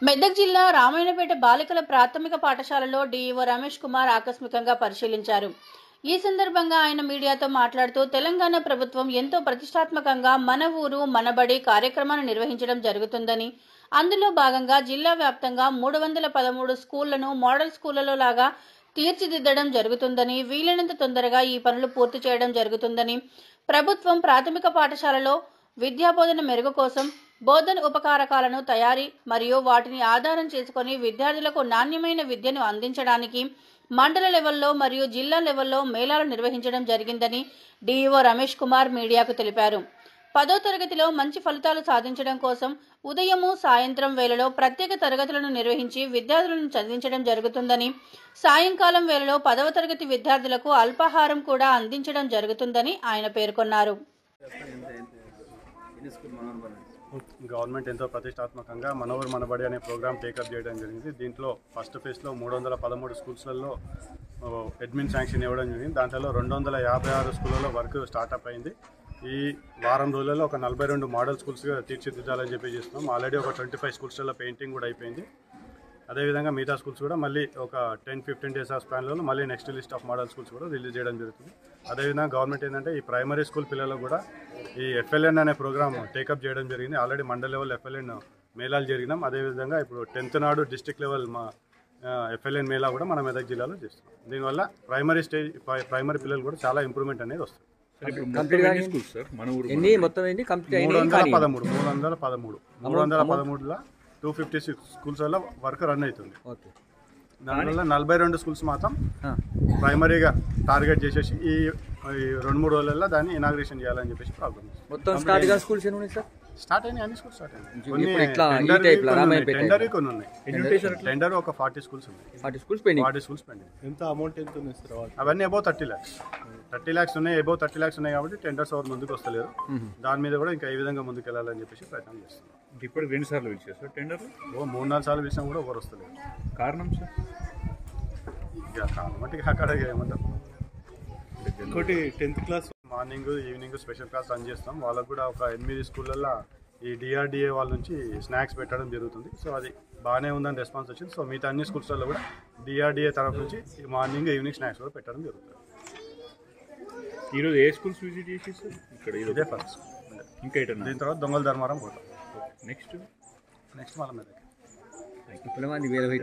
మెదక్ జిల్లా రామాయణపేట బాలికల ప్రాథమిక పాఠశాలలో డీఈఓ రమేష్ కుమార్ ఆకస్మికంగా పరిశీలించారు ఈ సందర్భంగా ఆయన మీడియాతో మాట్లాడుతూ తెలంగాణ ప్రభుత్వం ఎంతో ప్రతిష్టాత్మకంగా మన ఊరు మనబడి కార్యక్రమాన్ని నిర్వహించడం జరుగుతుందని అందులో భాగంగా జిల్లా వ్యాప్తంగా మూడు వందల పదమూడు స్కూళ్లను మోడల్ స్కూళ్లలో లాగా తీర్చిదిద్దడం జరుగుతుందని వీలైనంత తొందరగా ఈ పనులు పూర్తి చేయడం జరుగుతుందని ప్రభుత్వం ప్రాథమిక పాఠశాలలో విద్యాబోధన మెరుగు కోసం బోధన ఉపకారకాలను తయారీ మరియు వాటిని ఆధారం చేసుకొని విద్యార్థులకు నాణ్యమైన విద్యను అందించడానికి మండల లెవెల్లో మరియు జిల్లా లెవెల్లో మేళాలు నిర్వహించడం జరిగిందని డీఈఓ రమేష్ కుమార్ మీడియాకు తెలిపారు పదో తరగతిలో మంచి ఫలితాలు సాధించడం కోసం ఉదయము సాయంత్రం వేళలో ప్రత్యేక తరగతులను నిర్వహించి విద్యార్థులను చదివించడం జరుగుతుందని సాయంకాలం వేళలో పదవ తరగతి విద్యార్థులకు అల్పాహారం కూడా అందించడం జరుగుతుందని ఆయన పేర్కొన్నారు గవర్నమెంట్ ఎంతో ప్రతిష్టాత్మకంగా మనోవర్ మనబడి అనే ప్రోగ్రామ్ టేకప్ చేయడం జరిగింది దీంట్లో ఫస్ట్ ఫేజ్లో మూడు వందల పదమూడు స్కూల్స్లలో అడ్మిన్ శాంక్షన్ ఇవ్వడం జరిగింది దాంట్లో రెండు వందల యాభై ఆరు స్కూళ్ళలో వర్క్ స్టార్ట్అప్ అయింది ఈ వారం రోజులలో ఒక నలభై రెండు మోడల్ స్కూల్స్గా తీర్చిదిద్దాలని చెప్పి చేస్తున్నాం ఆల్రెడీ ఒక ట్వంటీ ఫైవ్ స్కూల్స్లో పెయింటింగ్ కూడా అయిపోయింది అదేవిధంగా మిగతా స్కూల్స్ కూడా మళ్ళీ ఒక టెన్ ఫిఫ్టీన్ డేస్ ఆఫ్ స్పాన్లో మళ్ళీ next list of model schools కూడా రిలీజ్ చేయడం జరుగుతుంది అదేవిధంగా గవర్నమెంట్ ఏంటంటే ఈ ప్రైమరీ స్కూల్ పిల్లలకు కూడా ఈ ఎఫ్ఎల్ఎన్ అనే ప్రోగ్రామ్ టేకప్ చేయడం జరిగింది ఆల్రెడీ మండల్ లెవెల్ ఎఫ్ఎల్ఎన్ మేళాలు జరిగినాం అదేవిధంగా ఇప్పుడు టెన్త్ నాడు డిస్టిక్ లెవెల్ మా ఎఫ్ఎల్ఎన్ మేళా కూడా మన మెదక్ జిల్లాలో చేస్తున్నాం దీనివల్ల ప్రైమరీ స్టేజ్ ప్రైమరీ పిల్లలు కూడా చాలా ఇంప్రూవ్మెంట్ అనేది వస్తుంది సార్ ఇప్పుడు మొత్తం ఎన్ని స్కూల్స్ సార్ మన ఊరు ఎన్ని మొత్తం ఎన్ని కంప్లీట్ మూడు అయినాయి వందల కానీ పదమూడు మూడు వందల పదమూడు మూడు వందల పదమూడులో టూ ఫిఫ్టీ సిక్స్ స్కూల్స్ వల్ల వర్క్ రన్ అవుతుంది ఓకే దానివల్ల నలభై రెండు స్కూల్స్ మాత్రం ఆ. ప్రైమరీగా టార్గెట్ చేసేసి ఈ ఈ రెండు మూడు రోజులలో దాన్ని ఇనాగ్రేషన్ చేయాలని చెప్పేసి ప్రాబ్లమ్ మొత్తం స్టార్ట్ గా స్కూల్స్ ఎన్ని ఉన్నాయి సార్ స్టార్ట్ అయినాయి అన్ని స్కూల్స్ స్టార్ట్ అయినాయి ఇప్పుడు ఇట్లా ఈ టెండర్ type లో రామాయణపేట టెండర్ కొన్ని ఉన్నాయి ఎడ్యుకేషన్ టెండర్ ఒక ఫార్టీ స్కూల్స్ ఉన్నాయి forty schools pending forty schools pending ఎంత అమౌంట్ ఎంత ఉంది సార్ వాళ్ళు అవన్నీ above thirty lakhs thirty lakhs ఉన్నాయి అబౌవ్ థర్టీ ల్యాక్స్ ఉన్నాయి కాబట్టి టెండర్స్ ఎవరు ముందుకు వస్తలేరు దాని మీద కూడా ఇంకా ఏ విధంగా ముందుకు వెళ్ళాలని చెప్పేసి ప్రయత్నం చేస్తున్నాం ఇప్పుడు రెండు సార్లు పిలిచారు సార్ టెండర్ ఓ మూడు నాలుగు సార్లు పిలిచినా కూడా ఎవరు వస్తలేరు కారణం సార్ ఇక కాబట్టి అక్కడ ఏమంటారు ఇంకోటి tenth class morning evening special class run చేస్తాం వాళ్ళకు కూడా ఒక ఎనిమిది స్కూళ్ళల్లో ఈ డిఆర్డిఏ వాళ్ళ నుంచి స్నాక్స్ పెట్టడం జరుగుతుంది సో అది బాగానే ఉందని రెస్పాన్స్ వచ్చింది సో మిగతా అన్ని స్కూల్స్లో కూడా డిఆర్డిఏ తరఫు నుంచి మార్నింగ్ ఈవినింగ్ స్నాక్స్ కూడా పెట్టడం జరుగుతుంది ఈరోజు ఏ స్కూల్స్ విజిట్ చేసి సార్ ఇక్కడ ఈరోజు ఇదే ఫస్ట్ ఇంకా ఎటన్నా దీని తర్వాత దొంగల ధర్మారం పోతాం నెక్స్ట్ నెక్స్ట్ మళ్ళీ మీద ఇప్పుడు మంది వేరే